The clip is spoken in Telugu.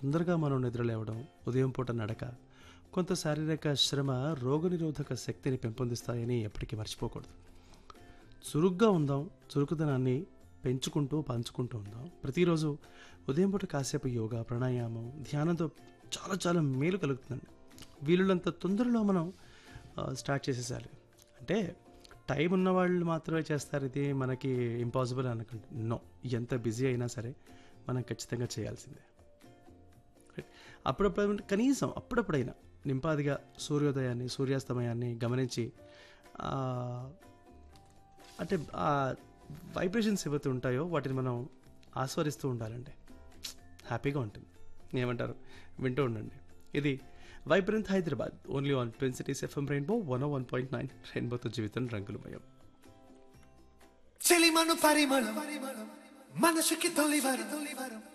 తొందరగా మనం నిద్రలేవడం ఉదయం పూట నడక కొంత శారీరక శ్రమ రోగనిరోధక శక్తిని పెంపొందిస్తాయని ఎప్పటికీ మర్చిపోకూడదు చురుగ్గా ఉందాం చురుకుదనాన్ని పెంచుకుంటూ పంచుకుంటూ ఉందాం ప్రతిరోజు ఉదయం పూట కాసేపు యోగా ప్రాణాయామం ధ్యానంతో చాలా చాలా మేలు కలుగుతుందండి వీలున్నంత తొందరలో మనం ఆ, స్టార్ట్ చేసేసాలి అంటే టైం ఉన్న వాళ్ళు మాత్రమే చేస్తారు ఇది మనకి ఇంపాసిబుల్ అనుకుంటు నో ఎంత బిజీ అయినా సరే మనం ఖచ్చితంగా చేయాల్సిందే Right? అప్పుడప్పుడు కనీసం అప్పుడప్పుడైనా నింపాదిగా సూర్యోదయాన్ని సూర్యాస్తమయాన్ని గమనించి ఆ, అంటే ఆ వైబ్రేషన్స్ ఏవైతే ఉంటాయో వాటిని మనం ఆస్వాదిస్తూ ఉండాలండి హ్యాపీగా ఉంటుంది ఏమంటారు వింటూ ఉండండి ఇది vibrant Hyderabad only on twin cities FM Rainbow one one point nine రెయిన్బోతో జీవితం రంగులమయం చెలిమను పరిమళం మనసుకి తొలివరం